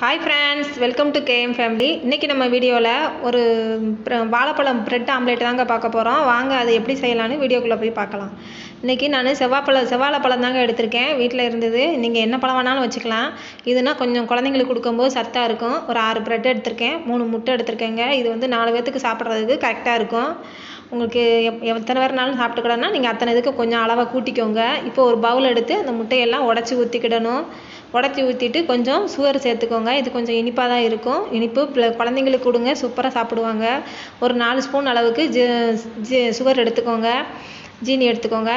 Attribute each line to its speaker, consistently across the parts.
Speaker 1: hi friends welcome to KM family இன்றைக்கி நம்ம வீடியோவில் ஒரு பிர- வாழைப்பழம் பிரெட் ஆம்லேட் தாங்க பார்க்க போகிறோம் வாங்க அது எப்படி செய்யலான்னு வீடியோக்குள்ளே போய் பார்க்கலாம் இன்றைக்கி நான் செவ்வாப்பழம் செவ்வாழைப்பழம் தாங்க எடுத்திருக்கேன் வீட்டில் இருந்தது நீங்கள் என்ன பழம் வேணாலும் வச்சுக்கலாம் இதுனா கொஞ்சம் குழந்தைங்களுக்கு கொடுக்கும்போது சத்தாக இருக்கும் ஒரு ஆறு பிரெட் எடுத்திருக்கேன் மூணு முட்டை எடுத்திருக்கேங்க இது வந்து நாலு பேர்த்துக்கு சாப்பிட்றதுக்கு கரெக்டாக இருக்கும் உங்களுக்கு எப் எத்தனை பேர்னாலும் சாப்பிட்டுக்கிடனா நீங்கள் அத்தனை இதுக்கு கொஞ்சம் அளவாக கூட்டிக்கோங்க இப்போ ஒரு பவுல் எடுத்து அந்த முட்டையெல்லாம் உடச்சி ஊற்றிக்கிடணும் உடச்சி ஊற்றிட்டு கொஞ்சம் சுகர் சேர்த்துக்கோங்க இது கொஞ்சம் இனிப்பாக தான் இருக்கும் இனிப்பு ப்ள- குழந்தைங்களுக்கு கொடுங்க சூப்பராக சாப்பிடுவாங்க ஒரு நாலு ஸ்பூன் அளவுக்கு ஜி ஜி சுகர் எடுத்துக்கோங்க ஜீனி எடுத்துக்கோங்க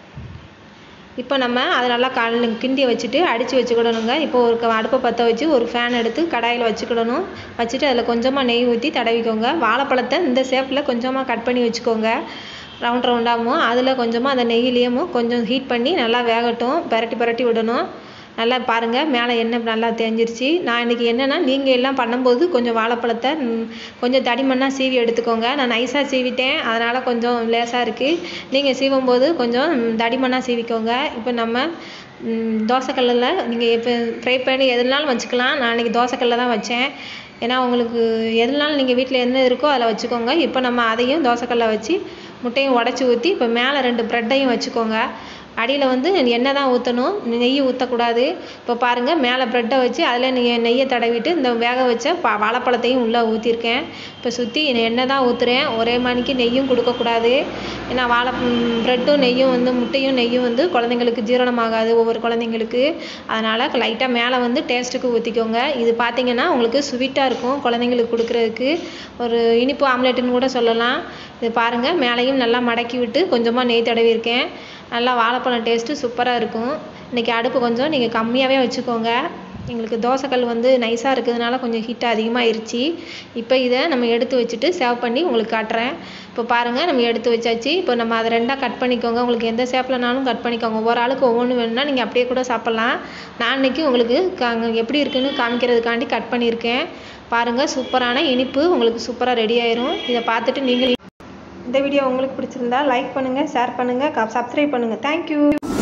Speaker 1: இப்போ நம்ம அதை நல்லா கல் கிண்டி வச்சுட்டு அடித்து வச்சுக்கிடணுங்க இப்போ ஒரு க- அடுப்பை பற்ற வச்சு ஒரு ஃபேன் எடுத்து கடாயில் வச்சுக்கிடணும் வச்சுட்டு அதில் கொஞ்சமாக நெய் ஊற்றி தடவிக்கோங்க வாழைப்பழத்தை இந்த ஷேப்பில் கொஞ்சமாக கட் பண்ணி வச்சுக்கோங்க ரவுண்ட் ரவுண்டாகவும் அதில் கொஞ்சமாக அந்த நெய்யிலேயும் கொஞ்சம் ஹீட் பண்ணி நல்லா வேகட்டும் பிரட்டி பிரட்டி விடணும் நல்லா பாருங்கள் மேலே எண்ணெய் நல்லா தேஞ்சிருச்சு நான் இன்றைக்கி என்னென்னா நீங்கள் எல்லாம் பண்ணும்போது கொஞ்சம் வாழைப்பழத்தை ம், கொஞ்சம் தடிமண்ணாக சீவி எடுத்துக்கோங்க நான் நைஸாக சீவிட்டேன் அதனால் கொஞ்சம் லேசாக இருக்குது நீங்கள் சீவும்போது கொஞ்சம் ம், தடிமண்ணாக சீவிக்கோங்க இப்போ நம்ம ம், தோசைக்கல்லில் நீங்கள் இப்போ ஃப்ரை பண்ணி எதுனாலும் வச்சுக்கலாம் நான் இன்றைக்கி தோசைக்கல்லில் தான் வச்சேன் ஏன்னா உங்களுக்கு எதுனாலும் நீங்கள் வீட்டில் என்ன இருக்கோ அதில் வச்சுக்கோங்க இப்போ நம்ம அதையும் தோசைக்கல்ல வச்சு முட்டையும் உடச்சி ஊற்றி இப்போ மேலே ரெண்டு ப்ரெட்டையும் வச்சுக்கோங்க அடியில் வந்து எண்ணெய் தான் ஊற்றணும் நெய் ஊற்றக்கூடாது இப்போ பாருங்கள் மேலே ப்ரெட்டை வச்சு அதில் நீங்கள் நெய்யை தடவிட்டு இந்த வேக வச்ச ப வாழைப்பழத்தையும் உள்ளே ஊற்றிருக்கேன் இப்போ சுற்றி எண்ணெய் தான் ஊற்றுறேன் ஒரே மணிக்கு நெய்யும் கொடுக்கக்கூடாது ஏன்னா வாழை ப்ரெட்டும் நெய்யும் வந்து முட்டையும் நெய்யும் வந்து குழந்தைங்களுக்கு ஜீரணமாகாது ஒவ்வொரு குழந்தைங்களுக்கு அதனால் லைட்டாக மேலே வந்து டேஸ்ட்டுக்கு ஊற்றிக்கோங்க இது பார்த்தீங்கன்னா உங்களுக்கு ஸ்வீட்டாக இருக்கும் குழந்தைங்களுக்கு கொடுக்குறதுக்கு ஒரு இனிப்பு ஆம்லேட்டுன்னு கூட சொல்லலாம் இது பாருங்கள் மேலேயும் நல்லா மடக்கி விட்டு கொஞ்சமாக நெய் தடவிருக்கேன் நல்லா வாழைப்பழம் டேஸ்ட்டு சூப்பராக இருக்கும் இன்றைக்கி அடுப்பு கொஞ்சம் நீங்கள் கம்மியாகவே வச்சுக்கோங்க எங்களுக்கு தோசைக்கல் வந்து நைஸாக இருக்கிறதுனால கொஞ்சம் ஹீட் அதிகமாகிருச்சு இப்போ இதை நம்ம எடுத்து வச்சுட்டு சேவ் பண்ணி உங்களுக்கு காட்டுறேன் இப்போ பாருங்கள் நம்ம எடுத்து வச்சாச்சு இப்போ நம்ம அதை ரெண்டாக கட் பண்ணிக்கோங்க உங்களுக்கு எந்த ஷேப்லனாலும் கட் பண்ணிக்கோங்க ஒவ்வொரு ஆளுக்கு ஒவ்வொன்று வேணும்னா நீங்கள் அப்படியே கூட சாப்பிட்லாம் நான் இன்னைக்கு உங்களுக்கு கா- எப்படி இருக்குன்னு காமிக்கிறதுக்காண்டி கட் பண்ணியிருக்கேன் பாருங்கள் சூப்பரான இனிப்பு உங்களுக்கு சூப்பராக ரெடி ஆயிரும் இதை பார்த்துட்டு நீங்கள் இந்த வீடியோ உங்களுக்கு பிடிச்சிருந்தா லைக் பண்ணுங்கள் ஷேர் பண்ணுங்கள் சப்ஸ்கிரைப் பண்ணுங்கள் தேங்க்யூ